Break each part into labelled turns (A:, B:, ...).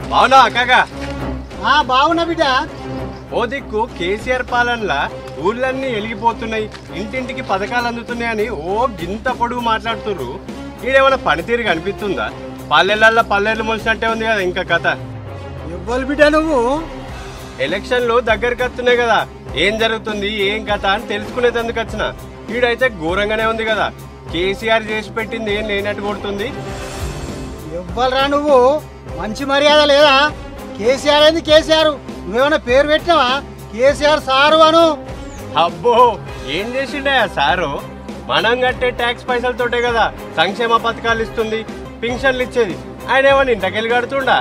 A: అవునా కాకా
B: ఆ బాగున్నా బిడ్డ
A: ఓ దిక్కు కేసీఆర్ పాలనలా ఊర్లన్నీ వెలిగిపోతున్నాయి ఇంటింటికి పథకాలు అందుతున్నాయని ఓ గింత పొడుగు మాట్లాడుతుర్రు ఈడేమైనా పనితీరు కనిపిస్తుందా పల్లెలల్లో పల్లెలు మొలిసినట్టే ఉంది కదా ఇంకా కథ
B: ఎవ్వరు బిడ్డ నువ్వు
A: ఎలక్షన్లు దగ్గరికి వస్తున్నాయి కదా ఏం జరుగుతుంది ఏం కథ అని తెలుసుకునేందుకు వచ్చిన ఈడైతే ఘోరంగానే ఉంది కదా కేసీఆర్ చేసి పెట్టింది ఏం లేనట్టు కొడుతుంది
B: ఎవ్వరురా నువ్వు మంచి మర్యాద లేదా కేసీఆర్ ఏంది కేసీఆర్ నువ్వేమైనా పేరు పెట్టినావా కేసీఆర్ సారు అను
A: అబ్బో ఏం చేసిండయా సారు మనం కట్టే ట్యాక్స్ పైసలతోటే కదా సంక్షేమ పథకాలు ఇస్తుంది పింఛన్లు ఇచ్చేది ఆయన ఏమని ఇంటకెళ్ళి కడుతుండా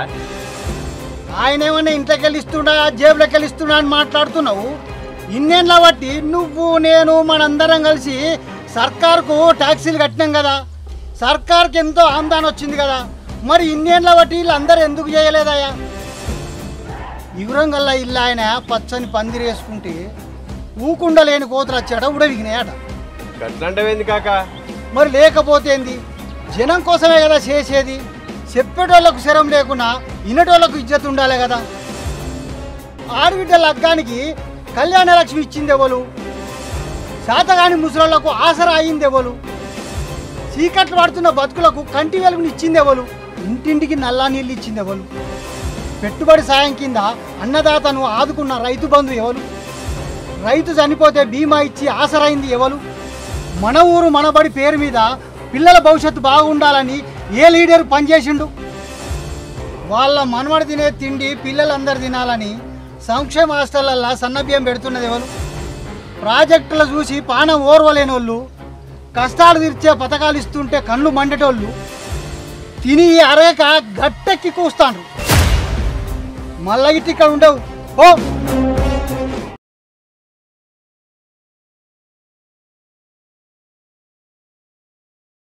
B: ఆయన ఏమన్నా ఇంట్లోకి ఇస్తుండా జేబులోకి ఇస్తుండా అని మాట్లాడుతున్నావు ఇన్నేళ్ళ బట్టి నువ్వు నేను మనందరం కలిసి సర్కార్కు ట్యాక్సీలు కట్టినాం కదా సర్కార్కి ఎంతో ఆమ్దాన్ వచ్చింది కదా మరి ఇన్నేళ్ళ బట్టి వీళ్ళందరూ ఎందుకు చేయలేదయ్యా ఇగురంగల్లా ఇల్లు ఆయన పచ్చని పందిరి వేసుకుంటే ఊకుండా లేని కోతలు వచ్చాడ ఉడవిగినాయట
A: గట్లంటవేంది కాక
B: మరి లేకపోతే ఏంది జనం కోసమే కదా చేసేది చెప్పేటోళ్ళకు శరం లేకున్నా ఇన్నటోళ్ళకు ఇజ్జత్ ఉండాలి కదా ఆడబిడ్డ లగ్గానికి కళ్యాణ లక్ష్మి ఇచ్చింది ఎవరు శాతగాని ముసలోళ్లకు ఆసరా అయింది ఎవరు చీకట్లు పడుతున్న బతుకులకు కంటి వెలుగుని ఇచ్చింది ఎవరు ఇంటింటికి నల్లా నీళ్ళు ఇచ్చింది ఎవరు పెట్టుబడి సాయం కింద అన్నదాతను ఆదుకున్న రైతు బంధు ఎవరు రైతు చనిపోతే బీమా ఇచ్చి ఆసరైంది ఎవరు మన ఊరు మనబడి పేరు మీద పిల్లల భవిష్యత్తు బాగుండాలని ఏ లీడర్ పనిచేసిండు వాళ్ళ మనవడు తినే తిండి పిల్లలందరూ తినాలని సంక్షేమ హాస్టళ్ళల్లో సన్నబియ్యం పెడుతున్నది ఎవరు ప్రాజెక్టులు చూసి పానం ఓర్వలేని వాళ్ళు కష్టాలు తీర్చే పథకాలు ఇస్తుంటే కళ్ళు మండేటోళ్ళు తిని అరేక గట్టెక్కి కూస్తాండ్రు మళ్ళా ఇటు ఇక్కడ ఉండవు ఓ